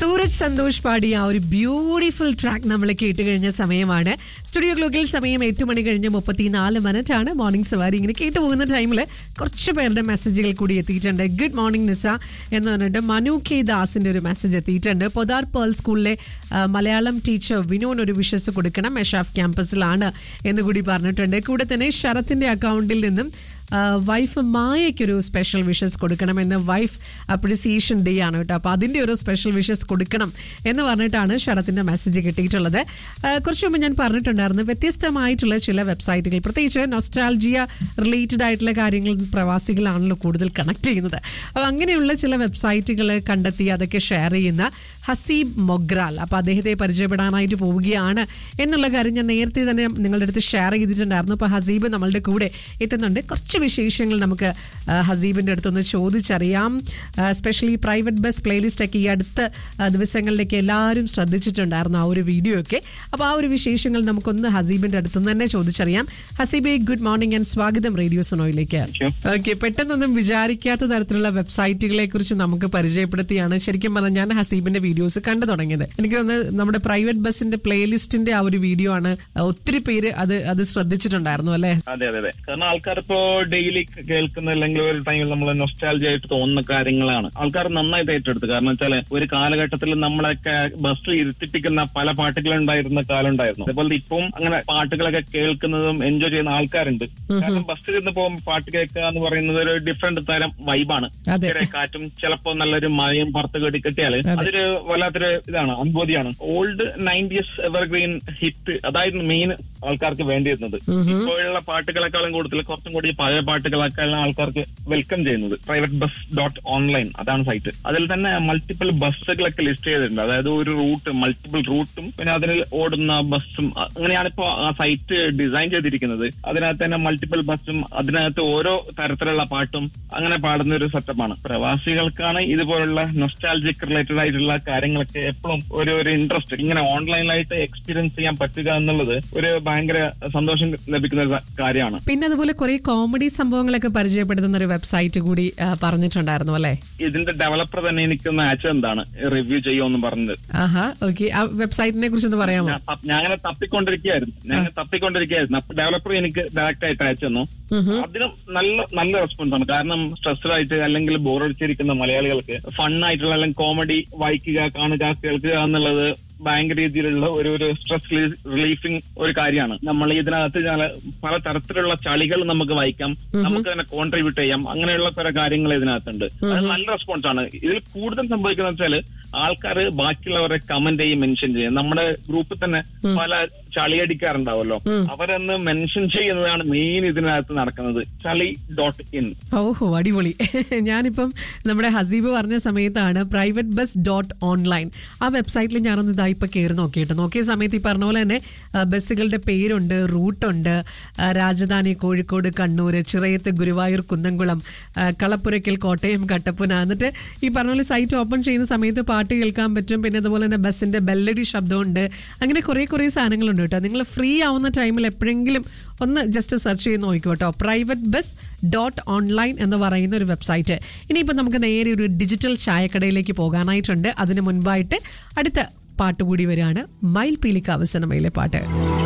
സൂരജ് സന്തോഷ് പാടിയ ആ ഒരു ബ്യൂട്ടിഫുൾ ട്രാക്ക് നമ്മൾ കേട്ട് കഴിഞ്ഞ സമയമാണ് സ്റ്റുഡിയോ ക്ലോക്കിൽ സമയം എട്ട് മണി കഴിഞ്ഞ് മുപ്പത്തിനാല് മിനിറ്റ് ആണ് മോർണിംഗ് സവാരി ഇങ്ങനെ കേട്ടു പോകുന്ന ടൈമിൽ കുറച്ച് പേരുടെ മെസ്സേജുകൾ കൂടി എത്തിയിട്ടുണ്ട് ഗുഡ് മോർണിംഗ് നിസ എന്ന് പറഞ്ഞിട്ട് മനു കെ ദാസിന്റെ ഒരു മെസ്സേജ് എത്തിയിട്ടുണ്ട് പൊതാർ പേൾ സ്കൂളിലെ ആ, മലയാളം ടീച്ചർ വിനോൻ ഒരു വിഷസ് കൊടുക്കണം മെഷാഫ് ക്യാമ്പസിലാണ് എന്ന് കൂടി പറഞ്ഞിട്ടുണ്ട് കൂടെ തന്നെ ശരത്തിന്റെ അക്കൗണ്ടിൽ നിന്നും ആ, വൈഫ് മായയ്ക്കൊരു സ്പെഷ്യൽ വിഷസ് കൊടുക്കണമെന്ന് വൈഫ് അപ്രിസിയേഷൻ ഡേ ആണ് കേട്ടോ അപ്പോൾ അതിൻ്റെ ഒരു സ്പെഷ്യൽ വിഷസ് കൊടുക്കണം എന്ന് പറഞ്ഞിട്ടാണ് ശരത്തിൻ്റെ മെസ്സേജ് കിട്ടിയിട്ടുള്ളത് ആ, കുറച്ച് മുമ്പ് ഞാൻ പറഞ്ഞിട്ടുണ്ടായിരുന്നു വ്യത്യസ്തമായിട്ടുള്ള ചില വെബ്സൈറ്റുകൾ പ്രത്യേകിച്ച് നൊസ്റ്റാൾജിയ റിലേറ്റഡ് ആയിട്ടുള്ള കാര്യങ്ങൾ പ്രവാസികളാണല്ലോ കൂടുതൽ കണക്ട് ചെയ്യുന്നത് അപ്പോൾ അങ്ങനെയുള്ള ചില വെബ്സൈറ്റുകൾ കണ്ടെത്തി അതൊക്കെ ഷെയർ ചെയ്യുന്ന ഹസീബ് മൊഗ്രാൽ അപ്പോൾ അദ്ദേഹത്തെ പരിചയപ്പെടാനായിട്ട് പോവുകയാണ് എന്നുള്ള കാര്യം ഞാൻ നേരത്തെ തന്നെ നിങ്ങളുടെ അടുത്ത് ഷെയർ ചെയ്തിട്ടുണ്ടായിരുന്നു അപ്പോൾ ഹസീബ് നമ്മളുടെ കൂടെ എത്തുന്നുണ്ട് കുറച്ച് വിശേഷങ്ങൾ നമുക്ക് ആ, ഹസീബിൻ്റെ അടുത്തൊന്ന് ചോദിച്ചറിയാം സ്പെഷ്യലി പ്രൈവറ്റ് ബസ് പ്ലേലിസ്റ്റ് ഒക്കെ ഈ അടുത്ത ആ, ദിവസങ്ങളിലേക്ക് എല്ലാവരും ശ്രദ്ധിച്ചിട്ടുണ്ടായിരുന്നു ആ ഒരു വീഡിയോ ഒക്കെ അപ്പോൾ ആ ഒരു വിശേഷങ്ങൾ നമുക്കൊന്ന് ഹസീബിൻ്റെ അടുത്ത് നിന്ന് തന്നെ ചോദിച്ചറിയാം ഹസീബെ ഗുഡ് മോർണിംഗ് ആൻഡ് സ്വാഗതം റേഡിയോ സൊണോയിലേക്ക് you. ഓക്കെ പെട്ടെന്നൊന്നും വിചാരിക്കാത്ത തരത്തിലുള്ള വെബ്സൈറ്റുകളെ കുറിച്ച് നമുക്ക് പരിചയപ്പെടുത്തിയാണ് ശരിക്കും പറഞ്ഞാൽ ഞാൻ ഹസീബിന്റെ വീഡിയോസ് കണ്ടു തുടങ്ങിയത് എനിക്ക് തോന്നുന്നത് നമ്മുടെ പ്രൈവറ്റ് ബസിന്റെ പ്ലേലിസ്റ്റിന്റെ ആ ഒരു വീഡിയോ ആണ് ഒത്തിരി പേര് അത് അത് ശ്രദ്ധിച്ചിട്ടുണ്ടായിരുന്നു അല്ലെ അതെ അതെ അതെ കാരണം ആൾക്കാർ ഇപ്പോ ഡെയിലി കേൾക്കുന്ന അല്ലെങ്കിൽ ഒരു ടൈമിൽ നമ്മൾ നൊസ്റ്റാലജി ആയിട്ട് തോന്നുന്ന കാര്യങ്ങളാണ് ആൾക്കാർ നന്നായിട്ട് ഏറ്റെടുത്ത് കാരണം വെച്ചാല് ഒരു കാലഘട്ടത്തിൽ നമ്മളൊക്കെ ബസ്സിൽ ഇരുത്തിപ്പിക്കുന്ന പല പാട്ടുകളും ഉണ്ടായിരുന്ന കാലം ഉണ്ടായിരുന്നു അതുപോലെ ഇപ്പം അങ്ങനെ പാട്ടുകളൊക്കെ കേൾക്കുന്നതും എൻജോയ് ചെയ്യുന്ന ആൾക്കാരുണ്ട് കാരണം ബസ്സിൽ നിന്ന് പോകുമ്പോൾ പാട്ട് കേൾക്കുക എന്ന് പറയുന്നത് ഒരു ഡിഫറെന്റ് തരം വൈബാണ് അതെ. ചെറിയ കാറ്റും ചിലപ്പോ നല്ലൊരു മഴയും പുറത്ത് കെട്ടി കിട്ടിയാല് അതൊരു വല്ലാത്തൊരു ഇതാണ് അനുഭൂതിയാണ് ഓൾഡ് നയൻറ്റീസ് എവർഗ്രീൻ ഹിറ്റ് അതായിരുന്നു മെയിൻ ആൾക്കാർക്ക് വേണ്ടിയിരുന്നത് ഇപ്പോഴുള്ള പാട്ടുകളെക്കാളും കൂടുതൽ കുറച്ചും കൂടി പഴയ പാട്ടുകളെക്കാളും ആൾക്കാർക്ക് വെൽക്കം ചെയ്യുന്നത് പ്രൈവറ്റ് ബസ് ഡോട്ട് ഓൺലൈൻ അതാണ് സൈറ്റ് അതിൽ തന്നെ മൾട്ടിപ്പിൾ ബസ്സുകളൊക്കെ ലിസ്റ്റ് ചെയ്തിട്ടുണ്ട് അതായത് ഒരു റൂട്ട് മൾട്ടിപ്പിൾ റൂട്ടും പിന്നെ അതിൽ ഓടുന്ന ബസ്സും അങ്ങനെയാണ് ഇപ്പോ ആ സൈറ്റ് ഡിസൈൻ ചെയ്തിരിക്കുന്നത് അതിനകത്ത് തന്നെ മൾട്ടിപ്പിൾ ബസ്സും അതിനകത്ത് ഓരോ തരത്തിലുള്ള പാട്ടും അങ്ങനെ പാടുന്ന ഒരു സെറ്റപ്പാണ് പ്രവാസികൾക്കാണ് ഇതുപോലുള്ള നൊസ്റ്റാലജിക് റിലേറ്റഡ് ആയിട്ടുള്ള കാര്യങ്ങളൊക്കെ എപ്പോഴും ഒരു ഒരു ഇൻട്രസ്റ്റ് ഇങ്ങനെ ഓൺലൈനിലായിട്ട് എക്സ്പീരിയൻസ് ചെയ്യാൻ പറ്റുക എന്നുള്ളത് ഒരു ഭയങ്കര സന്തോഷം ലഭിക്കുന്ന ഒരു കാര്യമാണ് പിന്നെ അതുപോലെ കുറെ കോമഡി സംഭവങ്ങളൊക്കെ പരിചയപ്പെടുത്തുന്ന ഒരു വെബ്സൈറ്റ് കൂടി ആ, പറഞ്ഞിട്ടുണ്ടായിരുന്നു അല്ലെ ഇതിന്റെ ഡെവലപ്പർ തന്നെ എനിക്കൊന്ന് അയച്ചത് എന്താണ് റിവ്യൂ ചെയ്യുമെന്ന് പറഞ്ഞത് ആഹാ ഓക്കെ ആ വെബ്സൈറ്റിനെ കുറിച്ച് ഒന്ന് പറയാമോ ഞാൻ തപ്പ- ഞാൻ അങ്ങനെ തപ്പിക്കൊണ്ടിരിക്കുകയായിരുന്നു ഞാൻ അങ്ങനെ തപ്പിക്കൊണ്ടിരിക്കുകയായിരുന്നു അപ്പൊ ഡെവലപ്പർ എനിക്ക് ഡയറക്റ്റ് ആയിട്ട് അയച്ചു തന്നു അതിനും നല്ല നല്ല റെസ്പോൺസ് ആണ് കാരണം സ്ട്രെസ്ഡ് ആയിട്ട് അല്ലെങ്കിൽ ബോറടിച്ചിരിക്കുന്ന മലയാളികൾക്ക് ഫണ്ണായിട്ടുള്ള അല്ലെങ്കിൽ കോമഡി വായിക്കുക കാണുക കേൾക്കുക എന്നുള്ളത് ഭയങ്കര രീതിയിലുള്ള ഒരു ഒരു സ്ട്രെസ് റിലീഫിംഗ് ഒരു കാര്യമാണ് നമ്മൾ ഇതിനകത്ത് ഞാ- പല തരത്തിലുള്ള ചളികൾ നമുക്ക് വായിക്കാം നമുക്ക് തന്നെ കോൺട്രിബ്യൂട്ട് ചെയ്യാം അങ്ങനെയുള്ള കുറെ കാര്യങ്ങൾ ഇതിനകത്തുണ്ട് അത് നല്ല റെസ്പോൺസ് ആണ് ഇതിൽ കൂടുതൽ സംഭവിക്കുന്നത് വെച്ചാൽ ആൾക്കാർ ബാക്കിയുള്ളവരെ കമന്റ് ചെയ്യും മെൻഷൻ ചെയ്യും നമ്മുടെ ഗ്രൂപ്പിൽ തന്നെ പല ചളിയടിക്കാറുണ്ടാവല്ലോ അവരൊന്ന് മെൻഷൻ ചെയ്യുന്നതാണ് മെയിൻ ഇതിനകത്ത് നടക്കുന്നത് ചളി ഡോട്ട് ഇൻ ഓഹോ അടിപൊളി ഞാനിപ്പം നമ്മുടെ ഹസീബ് പറഞ്ഞ സമയത്താണ് പ്രൈവറ്റ് ബസ് ഡോട്ട് ഓൺലൈൻ ആ വെബ്സൈറ്റിൽ ഞാനൊന്ന് ഇതാ ഇപ്പൊ കയറി നോക്കിയിട്ട് നോക്കിയ സമയത്ത് ഈ പറഞ്ഞ പോലെ തന്നെ ആ, ബസ്സുകളുടെ പേരുണ്ട് റൂട്ടുണ്ട് ആ, രാജധാനി കോഴിക്കോട് കണ്ണൂർ ചിറയത്ത് ഗുരുവായൂർ കുന്നംകുളം ആ, കളപ്പുരയ്ക്കൽ കോട്ടയം കട്ടപ്പന എന്നിട്ട് ഈ പറഞ്ഞ പോലെ സൈറ്റ് ഓപ്പൺ ചെയ്യുന്ന സമയത്ത് പാട്ട് കേൾക്കാൻ പറ്റും പിന്നെ അതുപോലെ തന്നെ ബസ്സിന്റെ ബെല്ലടി ശബ്ദമുണ്ട് അങ്ങനെ കുറെ കുറെ സാധനങ്ങളുണ്ട് കേട്ടോ നിങ്ങൾ ഫ്രീ ആവുന്ന ടൈമിൽ എപ്പോഴെങ്കിലും ഒന്ന് ജസ്റ്റ് സെർച്ച് ചെയ്ത് നോക്കൂ കേട്ടോ പ്രൈവറ്റ് ബസ് ഡോട്ട് ഓൺലൈൻ എന്ന് പറയുന്ന ഒരു വെബ്സൈറ്റ് ഇനിയിപ്പോൾ നമുക്ക് നേരെ ഒരു ഡിജിറ്റൽ ചായക്കടയിലേക്ക് പോകാനായിട്ടുണ്ട് അതിന് മുൻപായിട്ട് അടുത്ത പാട്ട് കൂടി വരികയാണ് മയിൽ പീലിക്ക അവസനമയിലെ പാട്ട്